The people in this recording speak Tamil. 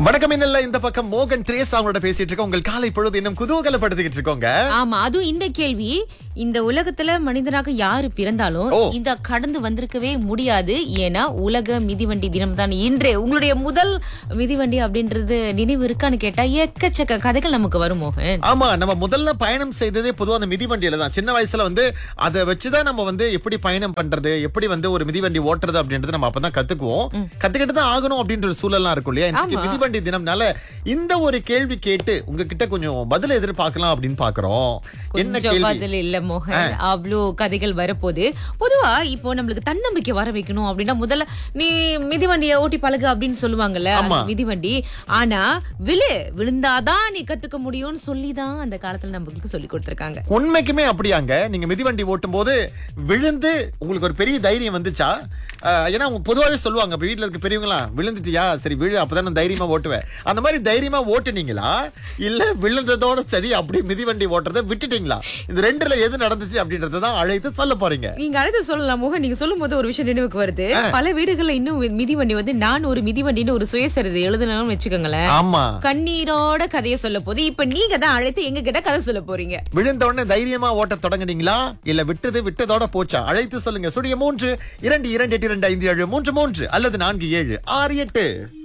வணக்கம் இன்னல்ல இந்த பக்கம் மோகன் திரேஸ் அவங்களோட பேசிட்டு இருக்கோம் உங்கள் காலை பொழுது இன்னும் குதூகலப்படுத்திக்கிட்டு இருக்கோங்க ஆமா அதுவும் இந்த கேள்வி இந்த உலகத்துல மனிதனாக யாரு பிறந்தாலும் ஓ. இந்த கடந்து வந்திருக்கவே முடியாது ஏன்னா உலக மிதிவண்டி தினம் தான் இன்று உங்களுடைய முதல் மிதிவண்டி அப்படின்றது நினைவு இருக்கான்னு கேட்டா எக்கச்சக்க கதைகள் நமக்கு வரும் மோகன் ஆமா நம்ம முதல்ல பயணம் செய்ததே பொதுவா அந்த மிதிவண்டியில தான் சின்ன வயசுல வந்து அதை வச்சுதான் நம்ம வந்து எப்படி பயணம் பண்றது எப்படி வந்து ஒரு மிதிவண்டி ஓட்டுறது அப்படின்றது நம்ம அப்பதான் கத்துக்குவோம் கத்துக்கிட்டு தான் ஆகணும் அப்படின்ற ஒரு சூழல்லாம் இருக்கும் இல்லையா இன்னைக்கு ஆமா. மிதிவண்டி தினம்னால இந்த ஒரு கேள்வி கேட்டு உங்ககிட்ட கொஞ்சம் பதில் எதிர்பார்க்கலாம் அப்படின்னு பாக்குறோம் என்ன கொஞ்சம் கேள்வி பதில் இல்ல மோகன் அவ்வளோ கதைகள் வரப்போகுது பொதுவா இப்போ நம்மளுக்கு தன்னம்பிக்கை வர வைக்கணும் அப்படின்னா முதல்ல நீ மிதிவண்டியை ஓட்டி பழகு அப்படின்னு சொல்லுவாங்கல்ல ஆமா. அந்த மிதிவண்டி ஆனா விழு விழுந்தாதான் நீ கத்துக்க முடியும்னு சொல்லிதான் அந்த காலத்துல நம்மளுக்கு சொல்லி கொடுத்திருக்காங்க உண்மைக்குமே அப்படியாங்க நீங்க மிதிவண்டி ஓட்டும் போது விழுந்து உங்களுக்கு ஒரு பெரிய தைரியம் வந்துச்சா அஹ், ஏன்னா அவங்க பொதுவாகவே சொல்லுவாங்க இப்ப வீட்டுல இருக்க பெரியவங்களா விழுந்துட்டியா சரி விழு அப்பதான் நான் தைரியமா ஓட்டுவேன் அந்த மாதிரி தைரியமா ஓட்டுனீங்களா இல்ல விழுந்ததோட சரி அப்படியே மிதிவண்டி ஓட்டுறதை விட்டுட்டீங்களா இந்த ரெண்டுல எது நடந்துச்சு அப்படின்றத தான் அழைத்து சொல்ல போறீங்க நீங்க அடுத்து சொல்லலாம் மோகன் நீங்க சொல்லும் போது ஒரு விஷயம் நினைவுக்கு வருது பல வீடுகள்ல இன்னும் மிதிவண்டி வந்து நான் ஒரு மிதிவண்டின்னு ஒரு சுயசரிதை எழுதணும்னு வச்சுக்கோங்களேன் ஆமா கண்ணீரோட கதையை சொல்ல போது இப்ப நீங்க தான் அழைத்து எங்க கிட்ட கதை சொல்ல போறீங்க விழுந்த உடனே தைரியமா ஓட்ட தொடங்குனீங்களா இல்ல விட்டது விட்டதோட போச்சா அழைத்து சொல்லுங்க சுடிய மூன்று இரண்டு இரண்டு எட்டு இரண்டு ஐந்து ஏழு மூன்று மூன்று அல்லது நான்கு ஏழு ஆறு எட்டு